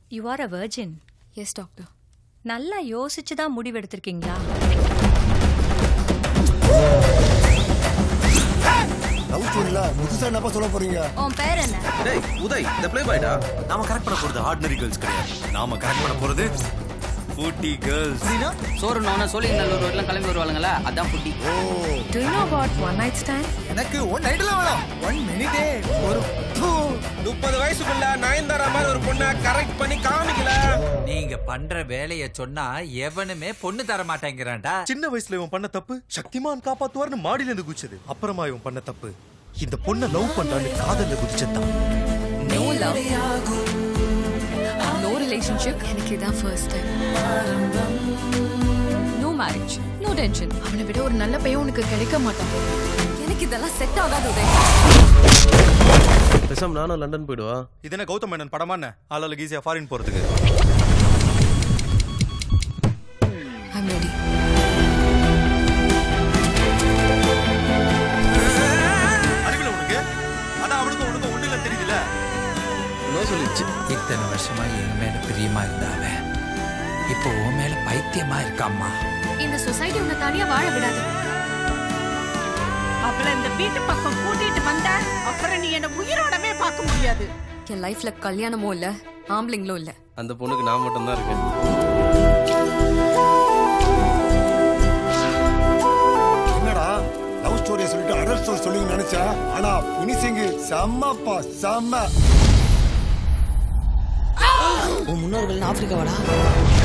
you are a virgin yes doctor நல்லா யோசிச்சு தான் முடிவெடுத்திருக்கீங்களா லவ் ஸ்டோரியில புதுசா என்னப்பா சொல்ல போறீங்க உன் பேர் என்ன டேய் உதய் இந்த ப்ளே பாய்டா நாம கரெக்ட் பண்ண போறது ஆர்டினரி கேர்ள்ஸ் கிடையாது நாம கரெக்ட் பண்ண போறது ஃபூட்டி கேர்ள்ஸ் சோறு நோன சோழிங்க நல்லூர் எல்லாம் கிளம்பி வருவாங்களா அதான் buddy do you know about one night stand எனக்கு ஒன் நைட்ல வேணாம் ஒன் மினிட்டே ஒரு முப்பது வயசுக்குள்ள நயன்தாரா மாதிரி ஒரு பொண்ணை கரெக்ட் பண்ணி காமிக்கல நீங்க பண்ற வேலைய சொன்னா எவனுமே பொண்ணு தர மாட்டேங்கிறான்டா சின்ன வயசுல இவன் பண்ண தப்பு சக்திமான் காப்பாத்துவார்னு மாடியில இருந்து குதிச்சது அப்புறமா இவன் பண்ண தப்பு இந்த பொண்ணை லவ் பண்றான்னு காதல்ல குதிச்சதான் நோ லவ் நோ ரிலேஷன்ஷிப் எனக்கு இதான் first time no marriage no tension அவனை விட ஒரு நல்ல பையன் உனக்கு கிடைக்க மாட்டான் எனக்கு இதெல்லாம் செட் ஆகாது உதய் பேசாம நானும் லண்டன் போயிடுவா இது என்ன கௌதம் மேனன் படமா என்ன ஆளாளுக்கு ஈஸியா ஃபாரின் போறதுக்கு ஐம் ரெடி அறிவில உனக்கு ஆனா அவனுக்கு உனக்கு ஒண்ணு இல்ல தெரியுதுல நோ சொல்லிடுச்சு இத்தனை வருஷமா என் மேல பிரியமா இருந்தாவ இப்போ உன் மேல பைத்தியமா இருக்காம்மா இந்த சொசைட்டி உன்னை தனியா வாழ விடாது அவளை இந்த வீட்டு பக்கம் கூட்டிட்டு வந்த அப்புறம் நீ என்ன உயிரோடவே பார்க்க முடியாது என் லைஃப்ல கல்யாணமும் இல்ல ஆம்பளைங்களும் இல்ல அந்த பொண்ணுக்கு நான் மட்டும் தான் இருக்கேன் என்னடா லவ் ஸ்டோரியை சொல்லிட்டு அடல் ஸ்டோரி சொல்லி நினைச்சா ஆனா பினிசிங் செம்மப்பா செம்ம உன் முன்னோர்கள் ஆப்பிரிக்காவாடா